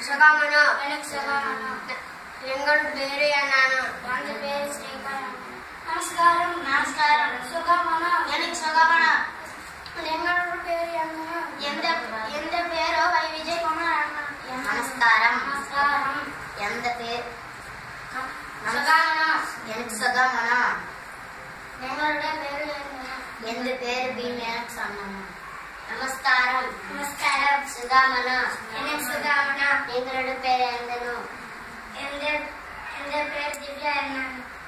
சுகமன எனக்கு சுகமன எங்கள் பேரு என்னன்னு என் பேர் ஸ்ரீகரன் நமஸ்காரம் நமஸ்காரம் சுகமன எனக்கு சுகமன எங்களோட பேர் என்ன எந்த எந்த பேரோ வை விஜய் குமார் அண்ணா நமஸ்காரம் நமஸ்காரம் எந்த பேர் சுகமன எனக்கு சுகமனா எங்களோட பேர் என்ன எந்த பேர் பீம் எனக்கு சொன்னமன் நமஸ்காரம் நமஸ்காரம் சுகாமனா எனக்கு சுகமன எங்களோட பேர் என்னன்னு எந்த எந்த பேர் திவ்யா என்ன